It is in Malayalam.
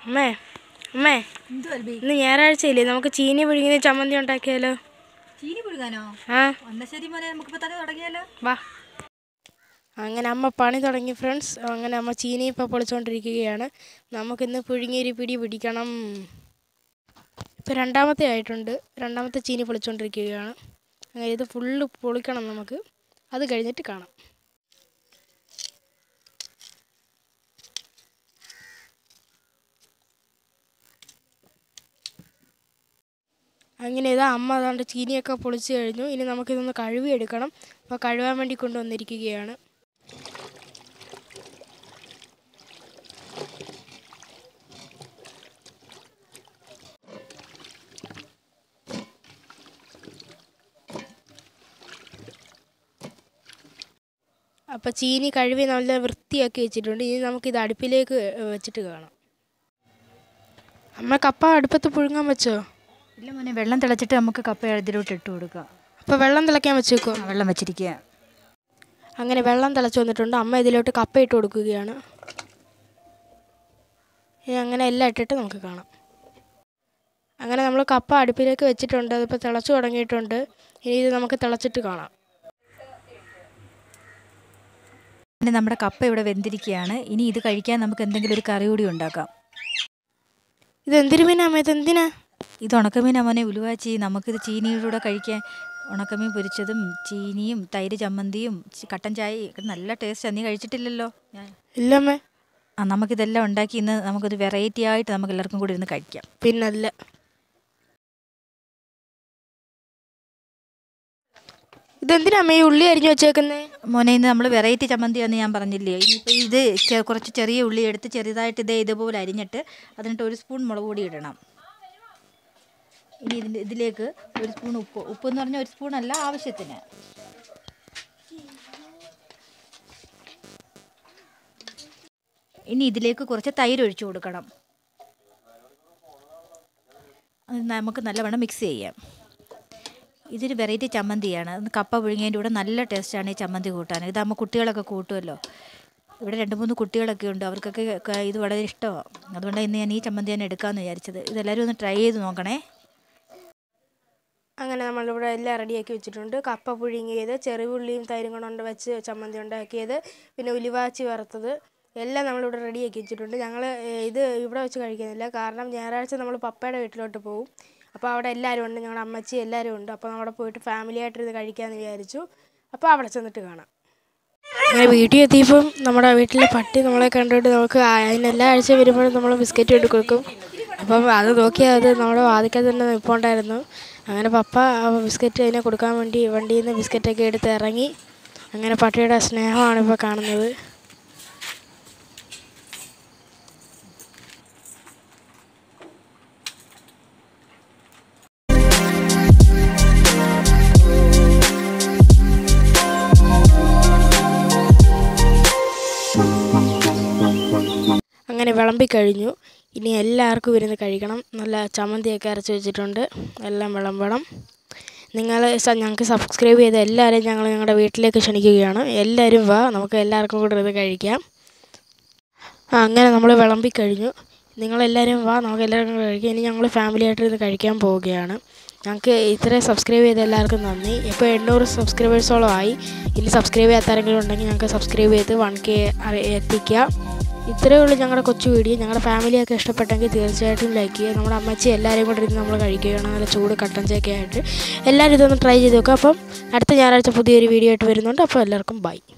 അമ്മേ അമ്മേ എന്തു അൽബി ഇന്ന് ഞായറാഴ്ചയില്ലേ നമുക്ക് ചീനി പുഴുങ്ങിയ ചമ്മന്തി ഉണ്ടാക്കിയാലോ ചീനി പുഴുകാനോ ആ എന്നാ ശരി മോനെ നമുക്കിപ്പോ തന്നെ തുടങ്ങിയാലോ വാ അങ്ങനെ അമ്മ പണി തുടങ്ങി ഫ്രണ്ട്സ് അങ്ങനെ അമ്മ ചീനി ഇപ്പോൾ പൊളിച്ചുകൊണ്ടിരിക്കുകയാണ് നമുക്കിന്ന് പുഴുങ്ങിയൊരു പിടി പിടിക്കണം ഇപ്പോൾ രണ്ടാമത്തെ ആയിട്ടുണ്ട് രണ്ടാമത്തെ ചീനി പൊളിച്ചുകൊണ്ടിരിക്കുകയാണ് അങ്ങനെ ഇത് ഫുള്ള് പൊളിക്കണം നമുക്ക് അത് കഴിഞ്ഞിട്ട് കാണാം അങ്ങനെ ഇതാ അമ്മ അതാണ്ട് ചീനിയൊക്കെ പൊളിച്ച് കഴിഞ്ഞു ഇനി നമുക്കിതൊന്ന് കഴുകി എടുക്കണം അപ്പോൾ കഴുകാൻ വേണ്ടി കൊണ്ടുവന്നിരിക്കുകയാണ് അപ്പോൾ ചീനി കഴുകി നല്ല വൃത്തിയാക്കി വെച്ചിട്ടുണ്ട് ഇനി നമുക്കിത് അടുപ്പിലേക്ക് വെച്ചിട്ട് കാണാം അമ്മ കപ്പ അടുപ്പത്ത് പുഴുങ്ങാൻ വെച്ചോ ഇല്ല മോനെ വെള്ളം തിളച്ചിട്ട് നമുക്ക് കപ്പ ഇതിലോട്ട് ഇട്ട് കൊടുക്കാം അപ്പോൾ വെള്ളം തിളയ്ക്കാൻ വെച്ചേക്കോ ആ, വെള്ളം വെച്ചിരിക്കുക അങ്ങനെ വെള്ളം തിളച്ച് വന്നിട്ടുണ്ട് അമ്മ ഇതിലോട്ട് കപ്പ ഇട്ട് കൊടുക്കുകയാണ് ഇനി അങ്ങനെ എല്ലാം ഇട്ടിട്ട് നമുക്ക് കാണാം അങ്ങനെ നമ്മൾ കപ്പ അടുപ്പിലേക്ക് വെച്ചിട്ടുണ്ട് അതിപ്പോൾ തിളച്ച് തുടങ്ങിയിട്ടുണ്ട് ഇനി ഇത് നമുക്ക് തിളച്ചിട്ട് കാണാം പിന്നെ നമ്മുടെ കപ്പ ഇവിടെ വെന്തിരിക്കുകയാണ് ഇനി ഇത് കഴിക്കാൻ നമുക്ക് എന്തെങ്കിലും ഒരു കറി കൂടി ഉണ്ടാക്കാം ഇത് എന്തിനു പിന്നെ അമ്മ ഇത് എന്തിനാ ഇത് ഉണക്കമീൻ മോനെ ഉലുവാച്ചി നമുക്കിത് ചീനിയുടെ കൂടെ കഴിക്കാൻ ഉണക്കമീൻ പൊരിച്ചതും ചീനിയും തൈര് ചമ്മന്തിയും ചി- കട്ടൻ ചായയും ഒക്കെ നല്ല ടേസ്റ്റാണ് നീ കഴിച്ചിട്ടില്ലല്ലോ ഞാൻ ഇല്ലമ്മേ ആ നമുക്കിതെല്ലാം ഉണ്ടാക്കി ഇന്ന് നമുക്കൊരു വെറൈറ്റി ആയിട്ട് നമുക്ക് എല്ലാവർക്കും കൂടി ഇരുന്ന് കഴിക്കാം പിന്നല്ല ഇതെന്തിനാ അമ്മ ഈ ഉള്ളി അരിഞ്ഞു വെച്ചേക്കുന്നേ മോനെ ഇന്ന് നമ്മൾ വെറൈറ്റി ചമ്മന്തിയാന്ന് ഞാൻ പറഞ്ഞില്ലേ ഇനിയിപ്പോൾ ഇത് ചെ- കുറച്ച് ചെറിയ ഉള്ളി എടുത്ത് ചെറുതായിട്ട് ഇതേ ഇതുപോലെ അരിഞ്ഞിട്ട് അതിനിട്ട് ഒരു സ്പൂൺ മുളക് പൊടി ഇടണം ഇനി ഇതിൻ്റെ ഇതിലേക്ക് ഒരു സ്പൂൺ ഉപ്പ് ഉപ്പ് എന്ന് പറഞ്ഞാൽ ഒരു സ്പൂൺ അല്ല ആവശ്യത്തിന് ഇനി ഇതിലേക്ക് കുറച്ച് തൈര് ഒഴിച്ചു കൊടുക്കണം അത് നമുക്ക് നല്ലവണ്ണം മിക്സ് ചെയ്യാം ഇതൊരു വെറൈറ്റി ചമ്മന്തിയാണ് അത് കപ്പ പുഴുങ്ങിയതിൻ്റെ കൂടെ നല്ല ടേസ്റ്റാണ് ഈ ചമ്മന്തി കൂട്ടാൻ ഇതാകുമ്പോൾ കുട്ടികളൊക്കെ കൂട്ടുമല്ലോ ഇവിടെ രണ്ട് മൂന്ന് കുട്ടികളൊക്കെ ഉണ്ട് അവർക്കൊക്കെ ക- ഇത് വളരെ ഇഷ്ടമാണ് അതുകൊണ്ട് ഇന്ന് ഞാൻ ഈ ചമ്മന്തി തന്നെ എടുക്കാമെന്ന് വിചാരിച്ചത് ഇതെല്ലാവരും ഒന്ന് ട്രൈ ചെയ്ത് നോക്കണേ അങ്ങനെ നമ്മളിവിടെ എല്ലാം റെഡിയാക്കി വെച്ചിട്ടുണ്ട് കപ്പ പുഴുങ്ങിയത് ചെറുപുള്ളിയും തൈരും കൊണ്ട് വെച്ച് ചമ്മന്തി ഉണ്ടാക്കിയത് പിന്നെ ഉലുവാച്ചി വറുത്തത് എല്ലാം നമ്മളിവിടെ റെഡിയാക്കി വെച്ചിട്ടുണ്ട് ഞങ്ങൾ ഇത് ഇവിടെ വെച്ച് കഴിക്കുന്നില്ല കാരണം ഞായറാഴ്ച നമ്മൾ പപ്പയുടെ വീട്ടിലോട്ട് പോകും അപ്പോൾ അവിടെ എല്ലാവരും ഉണ്ട് ഞങ്ങളുടെ അമ്മച്ചി എല്ലാവരും ഉണ്ട് അപ്പോൾ അവിടെ പോയിട്ട് ഫാമിലി ആയിട്ട് ഇത് കഴിക്കാമെന്ന് വിചാരിച്ചു അപ്പോൾ അവിടെ ചെന്നിട്ട് കാണാം അങ്ങനെ വീട്ടിൽ എത്തിയപ്പം നമ്മുടെ വീട്ടിലെ പട്ടി നമ്മളെ കണ്ടിട്ട് നമുക്ക് അതിന് എല്ലാ ആഴ്ച വരുമ്പോഴും നമ്മൾ ബിസ്ക്കറ്റ് കൊണ്ട് കൊടുക്കും അപ്പം അത് നോക്കിയാൽ അത് നമ്മുടെ വാതിക്കൽ തന്നെ നിൽപ്പുണ്ടായിരുന്നു അങ്ങനെ പപ്പ ആ ബിസ്ക്കറ്റ് അതിനെ കൊടുക്കാൻ വേണ്ടി വണ്ടിയിൽ നിന്ന് ബിസ്ക്കറ്റൊക്കെ എടുത്ത് ഇറങ്ങി അങ്ങനെ പട്ടിയുടെ സ്നേഹമാണ് ഇപ്പോൾ കാണുന്നത് അങ്ങനെ വിളമ്പി കഴിഞ്ഞു ഇനി എല്ലാവർക്കും ഇരുന്ന് കഴിക്കണം നല്ല ചമ്മന്തിയൊക്കെ അരച്ച് വെച്ചിട്ടുണ്ട് എല്ലാം വിളമ്പണം നിങ്ങൾ ഞങ്ങൾക്ക് സബ്സ്ക്രൈബ് ചെയ്ത എല്ലാവരെയും ഞങ്ങൾ ഞങ്ങളുടെ വീട്ടിലേക്ക് ക്ഷണിക്കുകയാണ് എല്ലാവരും വാ നമുക്ക് എല്ലാവർക്കും കൂടെ ഇത് കഴിക്കാം ആ അങ്ങനെ നമ്മൾ വിളമ്പി കഴിഞ്ഞു നിങ്ങളെല്ലാവരും വാ നമുക്ക് എല്ലാവർക്കും കൂടെ കഴിക്കാം ഇനി ഞങ്ങൾ ഫാമിലി ആയിട്ട് ഇത് കഴിക്കാൻ പോവുകയാണ് ഞങ്ങൾക്ക് ഇത്രയും സബ്സ്ക്രൈബ് ചെയ്ത എല്ലാവർക്കും നന്ദി ഇപ്പോൾ എണ്ണൂറ് സബ്സ്ക്രൈബേഴ്സോളം ആയി ഇനി സബ്സ്ക്രൈബ് ചെയ്യാത്ത ആരെങ്കിലും ഉണ്ടെങ്കിൽ ഞങ്ങൾക്ക് സബ്സ്ക്രൈബ് ചെയ്ത് വൺ കെ എത്തിക്കുക ഇത്രയേ ഉള്ളൂ ഞങ്ങളുടെ കൊച്ചു വീഡിയോ ഞങ്ങളുടെ ഫാമിലിയൊക്കെ ഇഷ്ടപ്പെട്ടെങ്കിൽ തീർച്ചയായിട്ടും ലൈക്ക് ചെയ്യുക നമ്മുടെ അമ്മച്ചി എല്ലാവരെയും കൂടെ ഇരുന്ന് നമ്മൾ കഴിക്കുകയാണ് നല്ല ചൂട് കട്ടൻ ചായയൊക്കെ ആയിട്ട് എല്ലാവരും ഇതൊന്ന് ട്രൈ ചെയ്ത് നോക്കുക അപ്പം അടുത്ത ഞായറാഴ്ച പുതിയൊരു വീഡിയോ ആയിട്ട് വരുന്നുണ്ട് അപ്പോൾ എല്ലാവർക്കും ബൈ